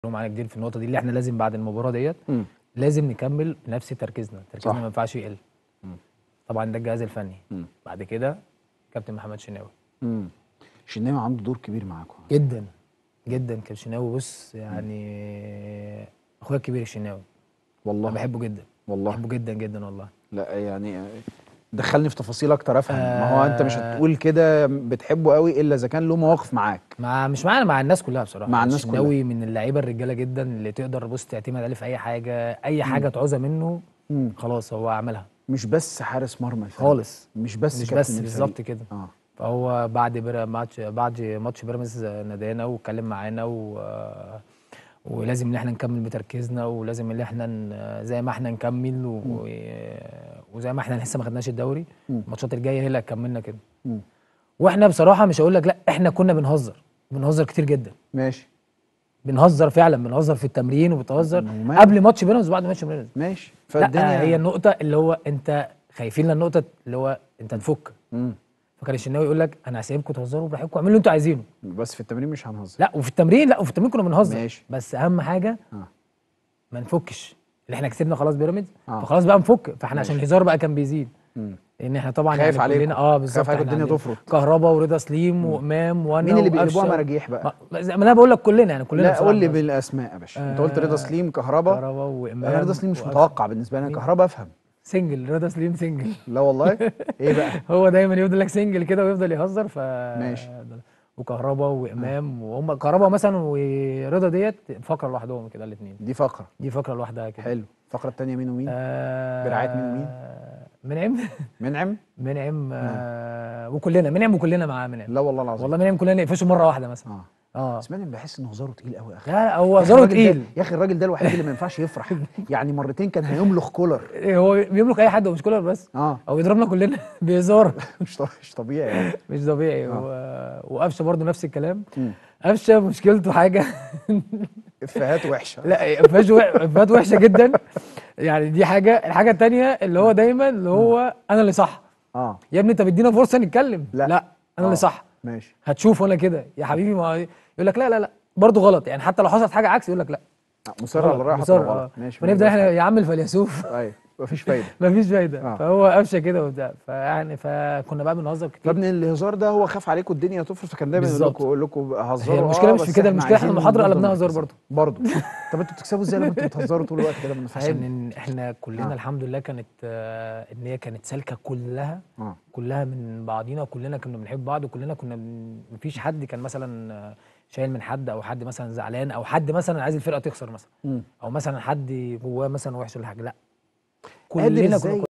معانا كتير في النقطه دي اللي احنا لازم بعد المباراه ديت مم. لازم نكمل بنفس تركيزنا تركيزنا صح. ما ينفعش يقل مم. طبعا ده الجهاز الفني مم. بعد كده كابتن محمد شناوي مم. شناوي عنده دور كبير معاكم جدا جدا كابتن شناوي بص يعني اخويا الكبير الشناوي والله انا بحبه جدا والله بحبه جدا جدا والله لا يعني دخلني في تفاصيل اكتر افهم ما هو انت مش آه. هتقول كده بتحبه قوي الا اذا كان له مواقف معاك مع مش معانا مع الناس كلها بصراحه مع الناس الشناوي من اللعيبه الرجاله جدا اللي تقدر بص تعتمد عليه في اي حاجه اي حاجه تعوزها منه مم. خلاص هو عملها مش بس حارس مرمى الفريق. خالص مش بس مش كابتن بس الفريق. بالظبط كده اه فهو بعد بير- ماتش بعد ماتش بيراميدز نادانا واتكلم معانا و ولازم ان احنا نكمل بتركيزنا ولازم ان احنا ن- زي ما احنا نكمل و... وزي ما احنا لسه ما خدناش الدوري مم. الماتشات الجايه هي اللي هتكملنا كده مم. واحنا بصراحه مش هقول لك لا احنا كنا بنهزر بنهزر كتير جدا ماشي بنهزر فعلا بنهزر في التمرين وبتهزر وماله؟ قبل ماتش بيراميدز وبعد ماتش بيراميدز ماشي لا فالدنيا هي النقطه اللي هو انت خايفين للنقطه اللي هو انت تفك مم. فكان الشناوي يقول لك انا هسيبكم تهزروا براحتكم اعملوا اللي انتوا عايزينه بس في التمرين مش هنهزر لا وفي التمرين لا وفي التمرين كنا بنهزر ماشي. بس اهم حاجه اه ما نفكش اللي احنا كسبنا خلاص بيراميدز آه. فخلاص بقى نفك فاحنا عشان ماشي. الهزار بقى كان بيزيد مم. لان احنا طبعا خايف يعني عليكم. كلنا اه بالظبط خايف عليكم احنا الدنيا عندنا تفرط. كهربا ورضا سليم وامام وانا مين اللي بيقلبوها وقفشة. مراجيح بقى؟ ما زي ما انا بقول لك كلنا يعني كلنا لا بصراحة قول لي بس. بالاسماء يا باشا انت قلت رضا آه، سليم كهربا كهربا وامام انا رضا سليم مش وقفشة. متوقع بالنسبه لي انا مين؟ كهربا افهم سنجل رضا سليم سنجل لا والله ايه بقى هو دايما يفضل لك سنجل كده ويفضل يهزر ف ماشي. وكهربا وامام وهم كهربا مثلا ورضا ديت فقره لوحدهم كده الاثنين دي فقره دي فقره لوحدها كده حلو الفقره الثانيه مين ومين آه برعاية مين ومين؟ منعم منعم منعم آه وكلنا منعم وكلنا معاه منعم لا والله العظيم والله منعم كلنا نقفشه مره واحده مثلا اه اه بس منعم بحس ان هزاره تقيل قوي يا اخي لا لا، هو يا أخي هزاره الراجل ده- تقيل يا اخي الراجل ده الوحيد اللي ما ينفعش يفرح يعني مرتين كان هيملخ كولر هو بيملك اي حد ومش كولر بس اه او يضربنا كلنا بهزار مش طبيعي مش طبيعي يعني مش طبيعي آه. و... وقفشه برضه نفس الكلام مم. قفشه مشكلته حاجه افيهات وحشه لا افيهات وح- افيهات وحشه جدا يعني دي حاجه الحاجه الثانيه اللي هو دايما اللي هو انا اللي صح اه يا ابني انت بتدينا فرصه نتكلم لا. لا انا آه. اللي صح ماشي هتشوف وانا كده يا حبيبي ما يقول لك لا لا لا برضه غلط يعني حتى لو حصلت حاجه عكس يقول لك لا آه، مصر على الراحه مصر، طبعا آه. غلط ماشي فنبدا احنا يا عم الفيلسوف ايوه مفيش فايده مفيش فايده آه. فهو قفشه كده وبتاع فيعني فكنا بقى بنهزر كتير فابن الهزار ده هو خاف عليكم الدنيا تفرط فكان دايما يقول بالظبط. لكم يقول لكم هزروا هي المشكلة آه، مش في بس كده، إحنا المشكلة إحنا عايزين المحاضرة نفضل قلبناها هزار مركزين. برضه. برضه طب انتوا بتكسبوا ازاي لما انتوا بتهزروا طول الوقت كده ما انا عشان فاهم إن احنا كلنا آه. الحمد لله كانت آه، ان هي كانت سالكه كلها اه كلها من بعضينا وكلنا كنا بنحب بعض وكلنا كنا بن... مفيش حد كان مثلا آه، شايل من حد او حد مثلا زعلان او حد مثلا عايز الفرقه تخسر مثلا مم. او مثلا حد جواه مثلا وحش ولا حاجه لا قادر كلنا ازاي كنا